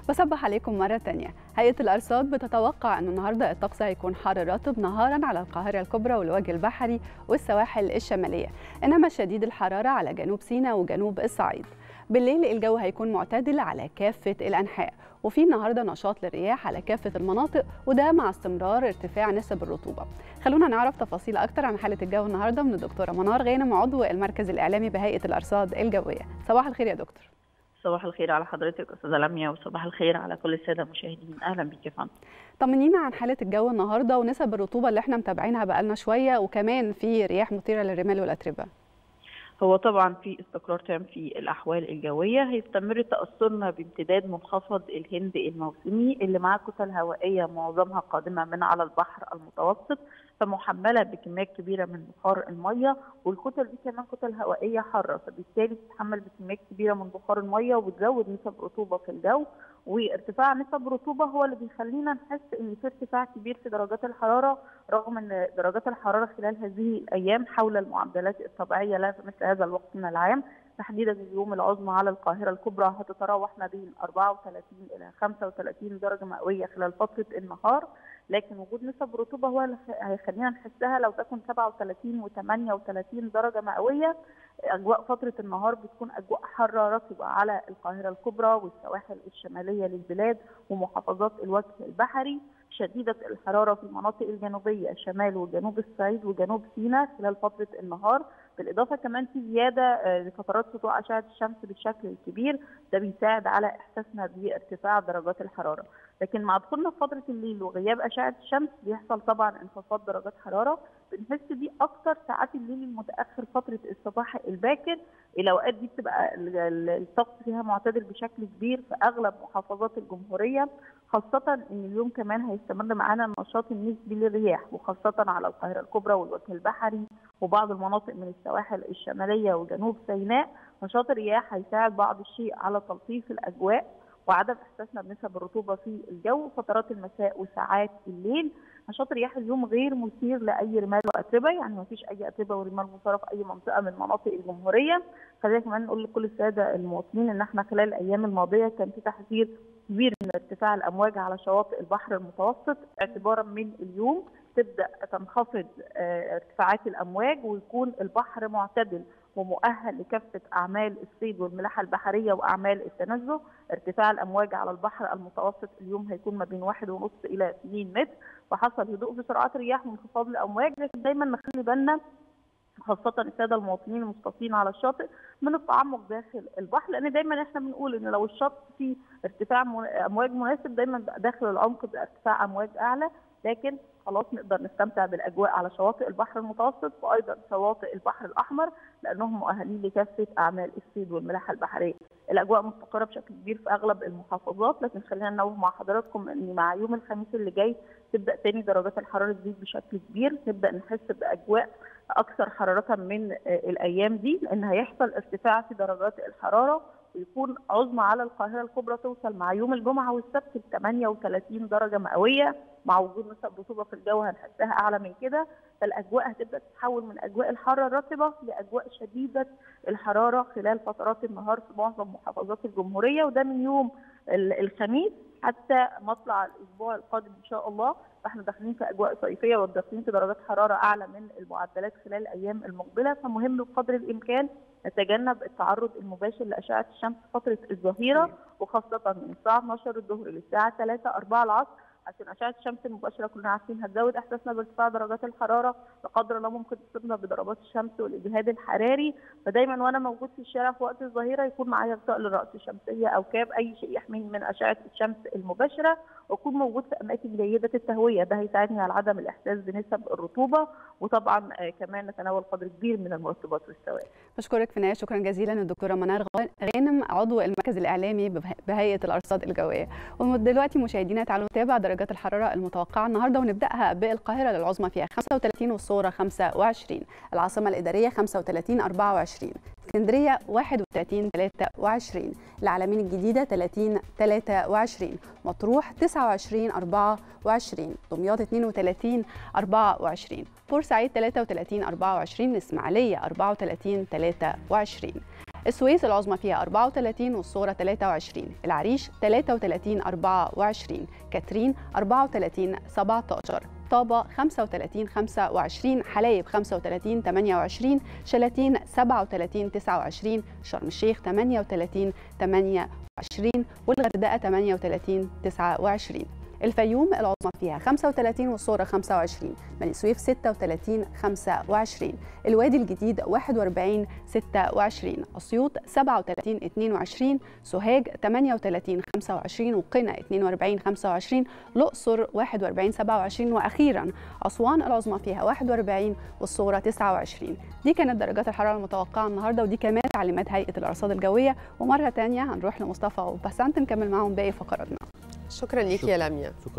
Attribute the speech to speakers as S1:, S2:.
S1: بصبح عليكم مرة تانية هيئة الأرصاد بتتوقع أن النهاردة الطقس هيكون حار رطب نهارا على القاهرة الكبرى والوجه البحري والسواحل الشمالية إنما شديد الحرارة على جنوب سيناء وجنوب الصعيد بالليل الجو هيكون معتدل على كافة الأنحاء وفي النهارده نشاط للرياح على كافة المناطق وده مع استمرار ارتفاع نسب الرطوبة خلونا نعرف تفاصيل أكتر عن حالة الجو النهارده من الدكتورة منار غانم عضو المركز الإعلامي بهيئة الأرصاد الجوية صباح الخير يا دكتور
S2: صباح الخير على حضرتك استاذه لميا وصباح الخير على كل الساده المشاهدين اهلا بيك يا فندم
S1: طمنينا عن حاله الجو النهارده ونسب الرطوبه اللي احنا متابعينها بقالنا شويه وكمان في رياح مثيره للرمال والاتربه
S2: هو طبعا في استقرار تام في الاحوال الجويه هيستمر تاثرنا بامتداد منخفض الهند الموسمي اللي معاه كتل هوائيه معظمها قادمه من على البحر المتوسط فمحمله بكميات كبيره من بخار الميه والكتل دي كمان كتل هوائيه حاره فبالتالي بتتحمل بكميات كبيره من بخار الميه وبتزود نسب رطوبه في الجو وارتفاع نسب الرطوبه هو اللي بيخلينا نحس ان في ارتفاع كبير في درجات الحراره رغم ان درجات الحراره خلال هذه الايام حول المعدلات الطبيعيه لا مثل هذا الوقت من العام تحديدا اليوم العظمى على القاهره الكبرى هتتراوح ما بين 34 الى 35 درجه مئويه خلال فتره النهار لكن وجود نسب رطوبه هو اللي هيخلينا نحسها لو تكن 37 و38 درجه مئويه اجواء فتره النهار بتكون اجواء حاره رطبه على القاهره الكبرى والسواحل الشماليه للبلاد ومحافظات الوجه البحري شديده الحراره في المناطق الجنوبيه شمال وجنوب الصعيد وجنوب سيناء خلال فتره النهار بالاضافه كمان في زياده لفترات سطوع اشعه الشمس بالشكل الكبير ده بيساعد على احساسنا بارتفاع درجات الحراره لكن مع دخولنا في فتره الليل وغياب اشعه الشمس بيحصل طبعا انخفاض درجات حراره بنحس دي اكتر ساعات الليل المتاخر فتره الصباح الباكر الاوقات دي بتبقى الطقس فيها معتدل بشكل كبير في اغلب محافظات الجمهوريه خاصة إن اليوم كمان هيستمر معانا النشاط النسبي للرياح وخاصة على القاهرة الكبرى والوجه البحري وبعض المناطق من السواحل الشمالية وجنوب سيناء نشاط الرياح هيساعد بعض الشيء على تلطيف الأجواء وعدم احساسنا بنسب الرطوبه في الجو فترات المساء وساعات الليل نشاط رياح اليوم غير مثير لاي رمال واتربه يعني ما فيش اي اتربه ورمال مثاره في اي منطقه من مناطق الجمهوريه خلينا كمان نقول لكل الساده المواطنين ان احنا خلال الايام الماضيه كان في تحذير كبير من ارتفاع الامواج على شواطئ البحر المتوسط اعتبارا من اليوم تبدا تنخفض ارتفاعات الامواج ويكون البحر معتدل ومؤهل لكافه اعمال الصيد والملاحه البحريه واعمال التنزه، ارتفاع الامواج على البحر المتوسط اليوم هيكون ما بين واحد ونص الى 2 متر، وحصل هدوء في سرعات الرياح وانخفاض الامواج، لكن دايما نخلي بالنا خاصة السادة المواطنين المستوطنين على الشاطئ من التعمق داخل البحر لأن دايما احنا بنقول إن لو الشط فيه ارتفاع أمواج مناسب دايما داخل العمق بارتفاع أمواج أعلى لكن خلاص نقدر نستمتع بالاجواء على شواطئ البحر المتوسط وايضا شواطئ البحر الاحمر لانهم مؤهلين لكافه اعمال الصيد والملاحه البحريه. الاجواء مستقره بشكل كبير في اغلب المحافظات لكن خلينا ننوه مع حضراتكم ان مع يوم الخميس اللي جاي تبدا تاني درجات الحراره تزيد بشكل كبير نبدا نحس باجواء اكثر حراره من الايام دي لان هيحصل ارتفاع في درجات الحراره ويكون عظمى على القاهره الكبرى توصل مع يوم الجمعه والسبت ل 38 درجه مئويه مع وجود نسب رطوبه في الجو هنحسها اعلى من كده فالاجواء هتبدا تتحول من اجواء الحاره الرطبه لاجواء شديده الحراره خلال فترات النهار في معظم محافظات الجمهوريه وده من يوم الخميس حتى مطلع الاسبوع القادم ان شاء الله فاحنا داخلين في اجواء صيفيه وداخلين في درجات حراره اعلى من المعدلات خلال الايام المقبله فمهم بقدر الامكان نتجنب التعرض المباشر لاشعه الشمس فتره الظهيره وخاصه من الساعه 12 الظهر للساعه 3 4 العصر عشان اشعه الشمس المباشره كلنا عارفين هتزود احساسنا بارتفاع درجات الحراره لا قدر الله ممكن تصيبنا بضربات الشمس والاجهاد الحراري فدايما وانا موجود في الشارع في وقت الظهيره يكون معايا غطاء للراس شمسيه او كاب اي شيء يحميني من اشعه الشمس المباشره واكون موجود في اماكن جيده التهويه ده هيساعدني على عدم الاحساس بنسب الرطوبه وطبعا كمان نتناول قدر كبير من المرطبات والسوائل.
S1: بشكرك في النهايه شكرا جزيلا الدكتوره منار غانم عضو المركز الاعلامي بهيئه الارصاد الجويه ودلوقتي مشاهدينا تعالوا نتابع درجات الحراره المتوقعه النهارده ونبداها بالقاهره العظمى فيها 35 والصوره 25 العاصمه الاداريه 35 24 اسكندريه 31 23 العلمين الجديده 30 23 مطروح 29 24 دمياط 32 24 بورسعيد 33 24 الاسماعيليه 34 23 السويس العظمى فيها 34 والصغرى 23 العريش 33 24 كاترين 34 17 طابة 35 25 حلايب 35 28 شلاتين 37 29 شرم الشيخ 38 28 والغردقة 38 29 الفيوم العظمى فيها 35 والصورة 25 بني سويف 36 25 الوادي الجديد 41 26 أسيوط 37 22 سوهاج 38 25 وقنا 42 25 الأقصر 41 27 وأخيرا أسوان العظمى فيها 41 والصورة 29 دي كانت درجات الحرارة المتوقعة النهاردة ودي كمان تعليمات هيئة الأرصاد الجوية ومرة تانية هنروح لمصطفى وبسنت نكمل معاهم باقي فقراتنا
S3: شكرا ليك يا لميا
S4: شكرا